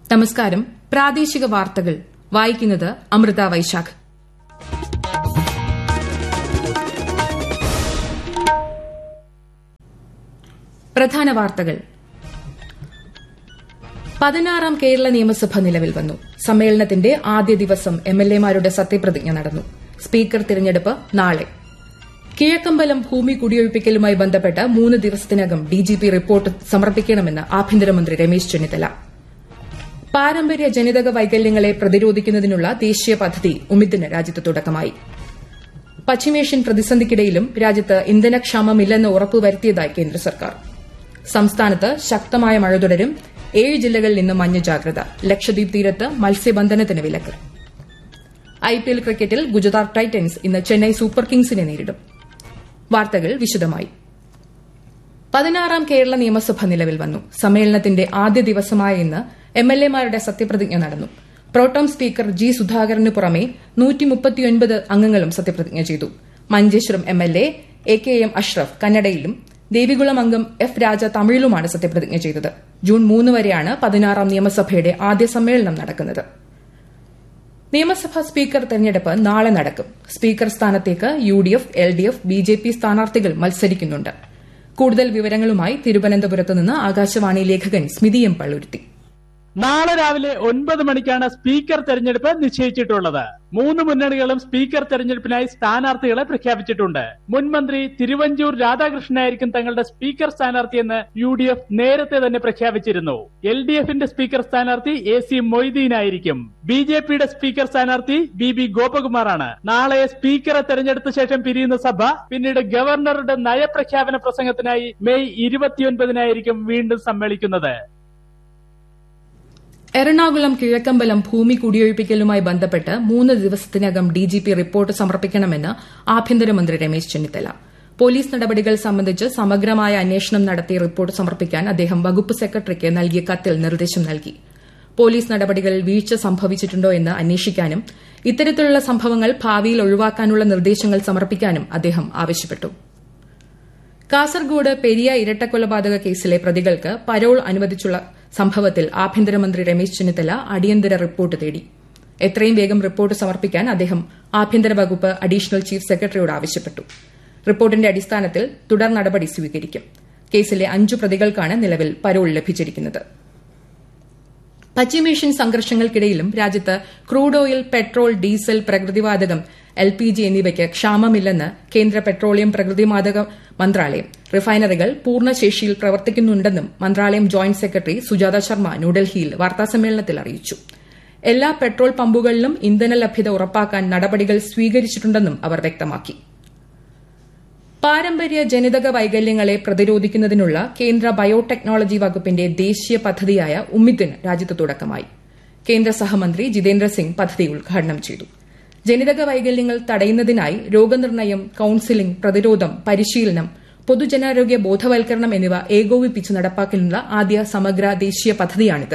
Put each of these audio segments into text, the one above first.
നമസ്കാരം പ്രാദേശിക വാർത്തകൾ വായിക്കുന്നത് അമൃത വൈശാഖ് പ്രധാന വാർത്തകൾ പതിനാറാം കേരള നിയമസഭ നിലവിൽ വന്നു സമ്മേളനത്തിന്റെ ആദ്യ ദിവസം എംഎൽഎമാരുടെ സത്യപ്രതിജ്ഞ നടന്നു സ്പീക്കർ തിരഞ്ഞെടുപ്പ് നാളെ കിഴക്കമ്പലം ഭൂമി കുടിയൊഴിപ്പിക്കലുമായി ബന്ധപ്പെട്ട് മൂന്ന് ദിവസത്തിനകം ഡിജിപി റിപ്പോർട്ട് സമർപ്പിക്കണമെന്ന് ആഭ്യന്തരമന്ത്രി രമേശ് ചെന്നിത്തല പാരമ്പര്യ ജനിതക വൈകല്യങ്ങളെ പ്രതിരോധിക്കുന്നതിനുള്ള ദേശീയ പദ്ധതി ഉമിദിന് രാജ്യത്ത് തുടക്കമായി പശ്ചിമേഷ്യൻ പ്രതിസന്ധിക്കിടയിലും രാജ്യത്ത് ഇന്ധനക്ഷാമമില്ലെന്ന് ഉറപ്പുവരുത്തിയതായി കേന്ദ്ര സർക്കാർ സംസ്ഥാനത്ത് ശക്തമായ മഴ തുടരും ഏഴ് ജില്ലകളിൽ ഇന്ന് മഞ്ഞ ജാഗ്രത ലക്ഷദ്വീപ് തീരത്ത് മത്സ്യബന്ധനത്തിന് വിലക്ക് ഐപിഎൽ ക്രിക്കറ്റിൽ ഗുജറാത്ത് ടൈറ്റൻസ് ഇന്ന് ചെന്നൈ സൂപ്പർ കിങ്സിനെ നേരിടും വാർത്തകൾ വിശദമായി പതിനാറാം കേരള നിയമസഭ നിലവിൽ വന്നു സമ്മേളനത്തിന്റെ ആദ്യ ദിവസമായ ഇന്ന് എംഎൽഎമാരുടെ സത്യപ്രതിജ്ഞ നടന്നു പ്രോട്ടോം സ്പീക്കർ ജി സുധാകരന് പുറമെ അംഗങ്ങളും സത്യപ്രതിജ്ഞ ചെയ്തു Manjeshwaram MLA A K M Ashraf കന്നഡയിലും ദേവികുളം അംഗം എഫ് രാജ തമിഴിലുമാണ് സത്യപ്രതിജ്ഞ ചെയ്തത് ജൂൺ മൂന്ന് വരെയാണ് പതിനാറാം നിയമസഭയുടെ ആദ്യ സമ്മേളനം നടക്കുന്നത് നിയമസഭാ സ്പീക്കർ തെരഞ്ഞെടുപ്പ് നാളെ നടക്കും സ്പീക്കർ സ്ഥാനത്തേക്ക് U D F L D F B J P സ്ഥാനാർത്ഥികൾ മത്സരിക്കുന്നുണ്ട് കൂടുതൽ വിവരങ്ങളുമായി തിരുവനന്തപുരത്ത് നിന്ന് ആകാശവാണി ലേഖകൻ സ്മിതി എം പള്ളുരുത്തി നാളെ രാവിലെ ഒൻപത് മണിക്കാണ് സ്പീക്കർ തെരഞ്ഞെടുപ്പ് നിശ്ചയിച്ചിട്ടുള്ളത് മൂന്ന് മുന്നണികളും സ്പീക്കർ തെരഞ്ഞെടുപ്പിനായി സ്ഥാനാർത്ഥികളെ പ്രഖ്യാപിച്ചിട്ടുണ്ട് മുൻമന്ത്രി തിരുവഞ്ചൂർ രാധാകൃഷ്ണനായിരിക്കും തങ്ങളുടെ സ്പീക്കർ സ്ഥാനാർത്ഥിയെന്ന് യു ഡി എഫ് നേരത്തെ തന്നെ പ്രഖ്യാപിച്ചിരുന്നു എൽ ഡി എഫിന്റെ സ്പീക്കർ സ്ഥാനാർത്ഥി എ സി മൊയ്തീനായിരിക്കും ബി ജെ പിയുടെ സ്പീക്കർ സ്ഥാനാർത്ഥി ബി ബി ഗോപകുമാറാണ് നാളെ സ്പീക്കറെ തെരഞ്ഞെടുത്ത ശേഷം പിരിയുന്ന സഭ പിന്നീട് ഗവർണറുടെ നയപ്രഖ്യാപന പ്രസംഗത്തിനായി മെയ് ഇരുപത്തിയൊൻപതിനായിരിക്കും വീണ്ടും സമ്മേളിക്കുന്നത് എറണാകുളം കിഴക്കമ്പലം ഭൂമി കുടിയൊഴിപ്പിക്കലുമായി ബന്ധപ്പെട്ട് മൂന്ന് ദിവസത്തിനകം ഡിജിപി റിപ്പോർട്ട് സമർപ്പിക്കണമെന്ന് ആഭ്യന്തരമന്ത്രി രമേശ് ചെന്നിത്തല പോലീസ് നടപടികൾ സംബന്ധിച്ച് സമഗ്രമായ അന്വേഷണം നടത്തി റിപ്പോർട്ട് സമർപ്പിക്കാൻ അദ്ദേഹം വകുപ്പ് സെക്രട്ടറിക്ക് നൽകിയ കത്തിൽ നിർദ്ദേശം നൽകി പോലീസ് നടപടികളിൽ വീഴ്ച സംഭവിച്ചിട്ടുണ്ടോ എന്ന് അന്വേഷിക്കാനും ഇത്തരത്തിലുള്ള സംഭവങ്ങൾ ഭാവിയിൽ ഒഴിവാക്കാനുള്ള നിർദ്ദേശങ്ങൾ സമർപ്പിക്കാനും അദ്ദേഹം ആവശ്യപ്പെട്ടു കാസർഗോഡ് പെരിയ ഇരട്ടക്കൊലപാതക കേസിലെ പ്രതികൾക്ക് പരോൾ അനുവദിച്ചുള്ള സംഭവത്തിൽ ആഭ്യന്തരമന്ത്രി രമേശ് ചെന്നിത്തല അടിയന്തര റിപ്പോർട്ട് തേടി എത്രയും വേഗം റിപ്പോർട്ട് സമർപ്പിക്കാൻ അദ്ദേഹം ആഭ്യന്തര വകുപ്പ് അഡീഷണൽ ചീഫ് സെക്രട്ടറിയോട് ആവശ്യപ്പെട്ടു റിപ്പോർട്ടിന്റെ അടിസ്ഥാനത്തിൽ തുടർ നടപടി സ്വീകരിക്കും കേസിലെ അഞ്ചു പ്രതികൾക്കാണ് നിലവിൽ പരോൾ ലഭിച്ചിരിക്കുന്നത് പശ്ചിമേഷ്യൻ സംഘർഷങ്ങൾക്കിടയിലും രാജ്യത്ത് ക്രൂഡ് ഓയിൽ പെട്രോൾ ഡീസൽ പ്രകൃതിവാതകം എൽ പി ജി എന്നിവയ്ക്ക് ക്ഷാമമില്ലെന്ന് കേന്ദ്ര പെട്രോളിയം പ്രകൃതിവാതക മന്ത്രാലയം റിഫൈനറികൾ പൂർണ്ണശേഷിയിൽ പ്രവർത്തിക്കുന്നുണ്ടെന്നും മന്ത്രാലയം ജോയിന്റ് സെക്രട്ടറി സുജാത ശർമ്മ ന്യൂഡൽഹിയിൽ വാർത്താസമ്മേളനത്തിൽ അറിയിച്ചു എല്ലാ പെട്രോൾ പമ്പുകളിലും ഇന്ധന ലഭ്യത ഉറപ്പാക്കാൻ നടപടികൾ സ്വീകരിച്ചിട്ടുണ്ടെന്നും അവർ വ്യക്തമാക്കി പാരമ്പര്യ ജനിതക വൈകല്യങ്ങളെ പ്രതിരോധിക്കുന്നതിനുള്ള കേന്ദ്ര ബയോടെക്നോളജി വകുപ്പിന്റെ ദേശീയ പദ്ധതിയായ ഉമ്മിദിന് രാജ്യത്ത് തുടക്കമായി കേന്ദ്ര സഹമന്ത്രി ജിതേന്ദ്ര സിംഗ് പദ്ധതി ഉദ്ഘാടനം ചെയ്തു ജനിതക വൈകല്യങ്ങൾ തടയുന്നതിനായി രോഗനിർണയം കൌൺസിലിംഗ് പ്രതിരോധം പരിശീലനം പൊതുജനാരോഗ്യ ബോധവൽക്കരണം എന്നിവ ഏകോപിപ്പിച്ച് നടപ്പാക്കാനുള്ള ആദ്യ സമഗ്ര ദേശീയ പദ്ധതിയാണിത്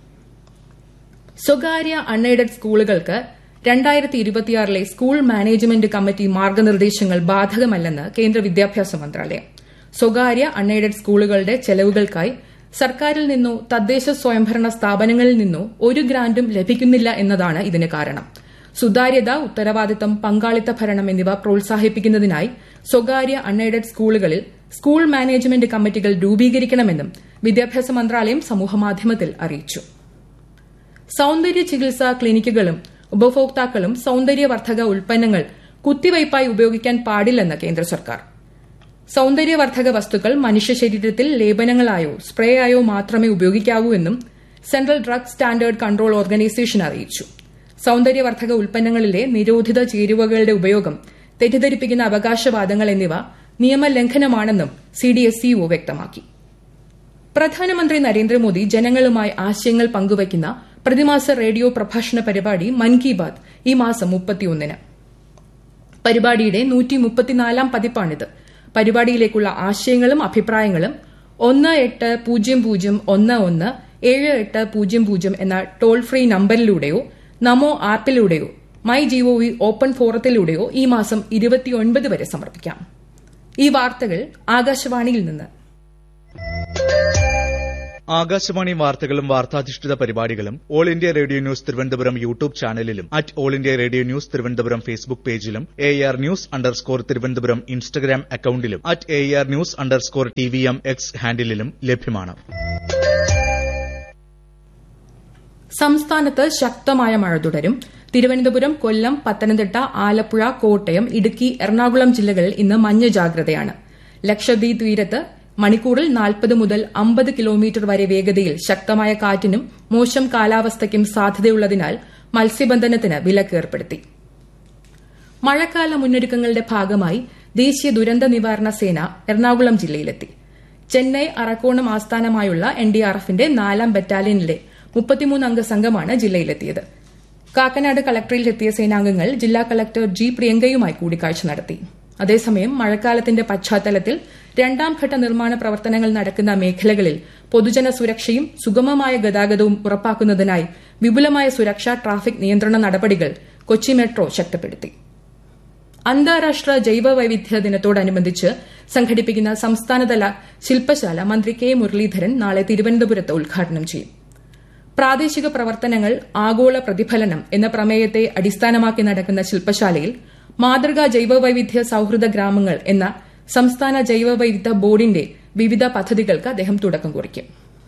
സ്വകാര്യ അൺഎയ്ഡഡ് സ്കൂളുകൾക്ക് രണ്ടായിരത്തി ഇരുപത്തിയാറിലെ സ്കൂൾ മാനേജ്മെന്റ് കമ്മിറ്റി മാർഗനിർദ്ദേശങ്ങൾ ബാധകമല്ലെന്ന് കേന്ദ്ര വിദ്യാഭ്യാസ മന്ത്രാലയം സ്വകാര്യ അൺഎയ്ഡഡ് സ്കൂളുകളുടെ ചെലവുകൾക്കായി സർക്കാരിൽ നിന്നോ തദ്ദേശ സ്വയംഭരണ സ്ഥാപനങ്ങളിൽ നിന്നോ ഒരു ഗ്രാന്റും ലഭിക്കുന്നില്ല എന്നതാണ് ഇതിന് കാരണം സുതാര്യത ഉത്തരവാദിത്തം പങ്കാളിത്ത ഭരണം എന്നിവ പ്രോത്സാഹിപ്പിക്കുന്നതിനായി സ്വകാര്യ അൺഎയ്ഡഡ് സ്കൂളുകളിൽ സ്കൂൾ മാനേജ്മെന്റ് കമ്മിറ്റികൾ രൂപീകരിക്കണമെന്നും വിദ്യാഭ്യാസ മന്ത്രാലയം സമൂഹമാധ്യമത്തിൽ അറിയിച്ചു സൌന്ദര്യ ചികിത്സാ ക്ലിനിക്കുകളും ഉപഭോക്താക്കളും സൌന്ദര്യവർദ്ധക ഉൽപ്പന്നങ്ങൾ കുത്തിവയ്പായി ഉപയോഗിക്കാൻ പാടില്ലെന്ന് കേന്ദ്ര സർക്കാർ സൌന്ദര്യവർദ്ധക വസ്തുക്കൾ മനുഷ്യ ശരീരത്തിൽ ലേപനങ്ങളായോ സ്പ്രേ ആയോ മാത്രമേ ഉപയോഗിക്കാവൂ എന്നും central drug standard control organisation അറിയിച്ചു സൌന്ദര്യവർദ്ധക ഉൽപ്പന്നങ്ങളിലെ നിരോധിത ചേരുവകളുടെ ഉപയോഗം തെറ്റിദ്ധരിപ്പിക്കുന്ന അവകാശവാദങ്ങൾ എന്നിവ നിയമലംഘനമാണെന്നും സിഡിഎസ്ഇഒ വ്യക്തമാക്കി പ്രധാനമന്ത്രി നരേന്ദ്രമോദി ജനങ്ങളുമായി ആശയങ്ങൾ പങ്കുവയ്ക്കുന്ന പ്രതിമാസ റേഡിയോ പ്രഭാഷണ പരിപാടി മൻ കി ബാത് ഈ മാസം മുപ്പത്തിയൊന്നിന് പരിപാടിയുടെ നൂറ്റിമുപ്പത്തിനാലാം പതിപ്പാണിത് പരിപാടിയിലേക്കുള്ള ആശയങ്ങളും അഭിപ്രായങ്ങളും ഒന്ന് എട്ട് പൂജ്യം പൂജ്യം ഒന്ന് ഒന്ന് ഏഴ് എട്ട് പൂജ്യം പൂജ്യം എന്ന ടോൾ ഫ്രീ നമ്പറിലൂടെയോ നമോ ആപ്പിലൂടെയോ മൈ ജിഒവി ഓപ്പൺ ഫോറത്തിലൂടെയോ ഈ മാസം ഇരുപത്തിയൊൻപത് വരെ സമർപ്പിക്കാം ഈ വാർത്തകൾ ആകാശവാണിയിൽ നിന്ന് ആകാശവാണി വാർത്തകളും വാർത്താധിഷ്ഠിത പരിപാടികളും all India radio news Thiruvananthapuram YouTube ചാനലിലും at all India radio news Thiruvananthapuram Facebook പേജിലും A R news underscore Thiruvananthapuram Instagram അക്കൌണ്ടിലും at A R news underscore T V M X ഹാൻഡിലും ലഭ്യമാണ് സംസ്ഥാനത്ത് ശക്തമായ മഴ തുടരും തിരുവനന്തപുരം കൊല്ലം പത്തനംതിട്ട ആലപ്പുഴ കോട്ടയം ഇടുക്കി എറണാകുളം ജില്ലകളിൽ ഇന്ന് മഞ്ഞ ജാഗ്രതയാണ് ലക്ഷദ്വീപ് തീരത്ത് മണിക്കൂറിൽ നാൽപ്പത് മുതൽ അമ്പത് കിലോമീറ്റർ വരെ വേഗതയിൽ ശക്തമായ കാറ്റിനും മോശം കാലാവസ്ഥയ്ക്കും സാധ്യതയുള്ളതിനാൽ മത്സ്യബന്ധനത്തിന് വിലക്ക് ഏർപ്പെടുത്തി മഴക്കാല മുന്നൊരുക്കങ്ങളുടെ ഭാഗമായി ദേശീയ ദുരന്ത നിവാരണ സേന എറണാകുളം ജില്ലയിലെത്തി ചെന്നൈ അറക്കോണം ആസ്ഥാനമായുള്ള എൻഡിആർഎഫിന്റെ നാലാം ബറ്റാലിയനിലെ മുപ്പത്തിമൂന്നംഗ സംഘമാണ് ജില്ലയിലെത്തിയത് കാക്കനാട് കളക്ടറേറ്റിലെത്തിയ സേനാംഗങ്ങൾ ജില്ലാ കളക്ടർ ജി പ്രിയങ്കയുമായി കൂടിക്കാഴ്ച നടത്തി അതേസമയം മഴക്കാലത്തിന്റെ പശ്ചാത്തലത്തിൽ രണ്ടാംഘട്ട നിർമ്മാണ പ്രവർത്തനങ്ങൾ നടക്കുന്ന മേഖലകളിൽ പൊതുജന സുരക്ഷയും സുഗമമായ ഗതാഗതവും ഉറപ്പാക്കുന്നതിനായി വിപുലമായ സുരക്ഷാ ട്രാഫിക് നിയന്ത്രണ നടപടികൾ കൊച്ചി മെട്രോ ശക്തിപ്പെടുത്തി അന്താരാഷ്ട്ര ജൈവ വൈവിധ്യ ദിനത്തോടനുബന്ധിച്ച് സംഘടിപ്പിക്കുന്ന സംസ്ഥാനതല ശില്പശാല മന്ത്രി കെ മുരളീധരൻ നാളെ തിരുവനന്തപുരത്ത് ഉദ്ഘാടനം ചെയ്യും പ്രാദേശിക പ്രവർത്തനങ്ങൾ ആഗോള പ്രതിഫലനം എന്ന പ്രമേയത്തെ അടിസ്ഥാനമാക്കി നടക്കുന്ന ശില്പശാലയിൽ മാതൃകാ ജൈവവൈവിധ്യ സൌഹൃദ ഗ്രാമങ്ങൾ എന്ന സംസ്ഥാന ജൈവവൈവിധ്യ ബോർഡിന്റെ വിവിധ പദ്ധതികൾക്ക് അദ്ദേഹം തുടക്കം കുറിക്കും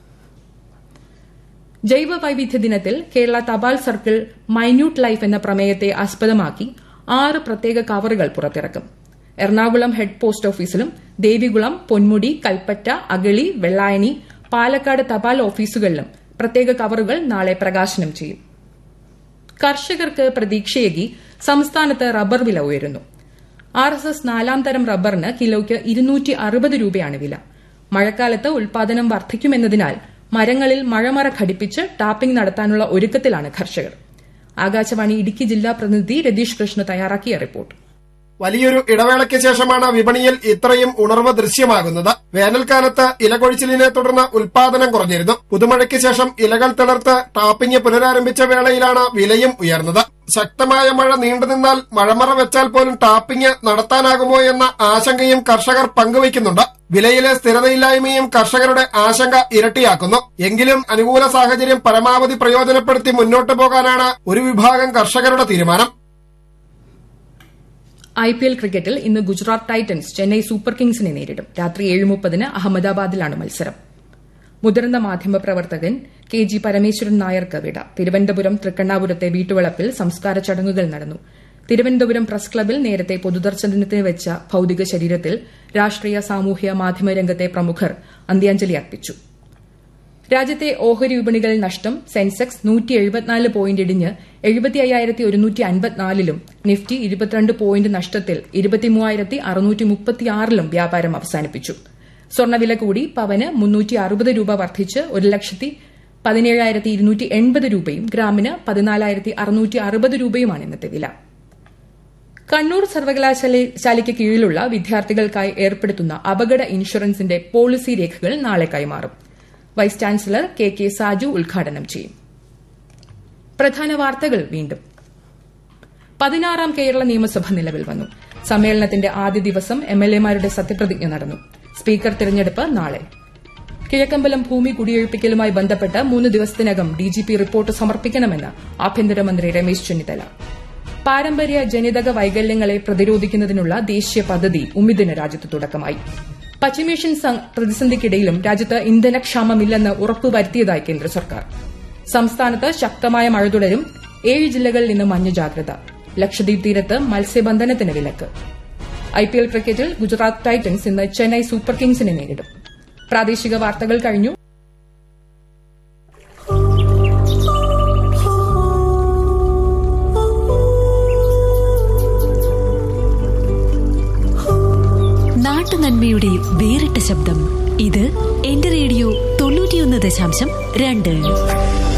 ജൈവ വൈവിധ്യ ദിനത്തിൽ കേരള തപാൽ സർക്കിൾ മൈന്യൂട്ട് ലൈഫ് എന്ന പ്രമേയത്തെ ആസ്പദമാക്കി ആറ് പ്രത്യേക കവറുകൾ പുറത്തിറക്കും എറണാകുളം ഹെഡ് പോസ്റ്റ് ഓഫീസിലും ദേവികുളം പൊന്മുടി കൽപ്പറ്റ അഗളി വെള്ളായണി പാലക്കാട് തപാൽ ഓഫീസുകളിലും പ്രത്യേക കവറുകൾ നാളെ പ്രകാശനം ചെയ്യും കർഷകർക്ക് പ്രതീക്ഷയേകി സംസ്ഥാനത്ത് റബ്ബർ വില ഉയരുന്നു ആർ എസ് എസ് നാലാം തരം റബ്ബറിന് കിലോയ്ക്ക് ഇരുന്നൂറ്റി അറുപത് രൂപയാണ് വില മഴക്കാലത്ത് ഉൽപാദനം വർദ്ധിക്കുമെന്നതിനാൽ മരങ്ങളിൽ മഴമറ ഘടിപ്പിച്ച് ടാപ്പിംഗ് നടത്താനുള്ള ഒരുക്കത്തിലാണ് കർഷകർ ആകാശവാണി ഇടുക്കി ജില്ലാ പ്രതിനിധി രതീഷ് കൃഷ്ണ തയ്യാറാക്കിയ റിപ്പോർട്ട് വലിയൊരു ഇടവേളയ്ക്ക് ശേഷമാണ് വിപണിയിൽ ഇത്രയും ഉണർവ് ദൃശ്യമാകുന്നത് വേനൽക്കാലത്ത് ഇലകൊഴിച്ചിലിനെ തുടർന്ന് ഉൽപാദനം കുറഞ്ഞിരുന്നു പുതുമഴയ്ക്ക് ശേഷം ഇലകൾ തിളർത്ത് ടാപ്പിംഗ് പുനരാരംഭിച്ച വേളയിലാണ് വിലയും ഉയർന്നത് ശക്തമായ മഴ നീണ്ടുനിന്നാൽ മഴമറ വെച്ചാൽ പോലും ടാപ്പിംഗ് നടത്താനാകുമോ എന്ന ആശങ്കയും കർഷകർ പങ്കുവയ്ക്കുന്നുണ്ട് വിലയിലെ സ്ഥിരതയില്ലായ്മയും കർഷകരുടെ ആശങ്ക ഇരട്ടിയാക്കുന്നു എങ്കിലും അനുകൂല സാഹചര്യം പരമാവധി പ്രയോജനപ്പെടുത്തി മുന്നോട്ടു പോകാനാണ് ഒരു വിഭാഗം കർഷകരുടെ തീരുമാനം ഐ പി എൽ ക്രിക്കറ്റിൽ ഇന്ന് ഗുജറാത്ത് ടൈറ്റൻസ് ചെന്നൈ സൂപ്പർ കിങ്സിനെ നേരിടും രാത്രി ഏഴ് മുപ്പതിന് അഹമ്മദാബാദിലാണ് മത്സരം മുതിർന്ന മാധ്യമപ്രവർത്തകൻ കെ ജി പരമേശ്വരൻ നായർക്ക് വിട തിരുവനന്തപുരം തൃക്കണ്ണാപുരത്തെ വീട്ടുവളപ്പിൽ സംസ്കാര ചടങ്ങുകൾ നടന്നു തിരുവനന്തപുരം പ്രസ് ക്ലബിൽ നേരത്തെ പൊതുദർശനത്തിന് വെച്ച ഭൌതിക ശരീരത്തിൽ രാഷ്ട്രീയ സാമൂഹ്യ മാധ്യമ രംഗത്തെ പ്രമുഖർ അന്ത്യാഞ്ജലി അർപ്പിച്ചു രാജ്യത്തെ ഓഹരി വിപണികളിൽ നഷ്ടം സെൻസെക്സ് നൂറ്റി എഴുപത്തിനാല് പോയിന്റ് ഇടിഞ്ഞ് എഴുപത്തി അയ്യായിരത്തി ഒരുന്നൂറ്റി അൻപത്തിനാലിലും നിഫ്റ്റി ഇരുപത്തിരണ്ട് പോയിന്റ് നഷ്ടത്തിൽ ഇരുപത്തിമൂവായിരത്തി അറുന്നൂറ്റി മുപ്പത്തിയാറിലും വ്യാപാരം അവസാനിപ്പിച്ചു സ്വർണ്ണവില കൂടി പവന് മുന്നൂറ്റി അറുപത് രൂപ വർദ്ധിച്ച് ഒരു ലക്ഷത്തി പതിനേഴായിരത്തി ഇരുന്നൂറ്റി എൺപത് രൂപയും ഗ്രാമിന് പതിനാലായിരത്തി അറുന്നൂറ്റി അറുപത് രൂപയുമാണ് ഇന്നത്തെ വില കണ്ണൂർ സർവകലാശാലയ്ക്ക് കീഴിലുള്ള വിദ്യാർത്ഥികൾക്കായി ഏർപ്പെടുത്തുന്ന അപകട ഇൻഷുറൻസിന്റെ പോളിസി രേഖകൾ നാളെ കൈമാറും vice chancellor K K Saju ഉദ്ഘാടനം ചെയ്യും പ്രധാന വാർത്തകൾ വീണ്ടും പതിനാറാം കേരള നിയമസഭ നിലവിൽ വന്നു സമ്മേളനത്തിന്റെ ആദ്യ ദിവസം എംഎൽഎമാരുടെ സത്യപ്രതിജ്ഞ നടന്നു സ്പീക്കർ തിരഞ്ഞെടുപ്പ് നാളെ കിഴക്കമ്പലം ഭൂമി കുടിയൊഴിപ്പിക്കലുമായി ബന്ധപ്പെട്ട് മൂന്ന് ദിവസത്തിനകം ഡിജിപി റിപ്പോർട്ട് സമർപ്പിക്കണമെന്ന് ആഭ്യന്തരമന്ത്രി രമേശ് ചെന്നിത്തല പാരമ്പര്യ ജനിതക വൈകല്യങ്ങളെ പ്രതിരോധിക്കുന്നതിനുള്ള ദേശീയ പദ്ധതി ഉമ്മിദിന് രാജ്യത്ത് തുടക്കമായി പശ്ചിമേഷ്യൻ പ്രതിസന്ധിക്കിടയിലും രാജ്യത്ത് ഇന്ധനക്ഷാമമില്ലെന്ന് ഉറപ്പുവരുത്തിയതായി കേന്ദ്ര സർക്കാർ സംസ്ഥാനത്ത് ശക്തമായ മഴ തുടരും ഏഴ് ജില്ലകളിൽ ഇന്ന് മഞ്ഞ ജാഗ്രത ലക്ഷദ്വീപ് തീരത്ത് മത്സ്യബന്ധനത്തിന് വിലക്ക് ഐപിഎൽ ക്രിക്കറ്റിൽ ഗുജറാത്ത് ടൈറ്റൻസ് ഇന്ന് ചെന്നൈ സൂപ്പർ കിങ്സിനെ നേരിടും പ്രാദേശിക വാർത്തകൾ കഴിഞ്ഞു നാട്ടുനന്മയുടെ വേറിട്ട ശബ്ദം ഇത് എന്റെ റേഡിയോ തൊണ്ണൂറ്റിയൊന്ന് ദശാംശം രണ്ട്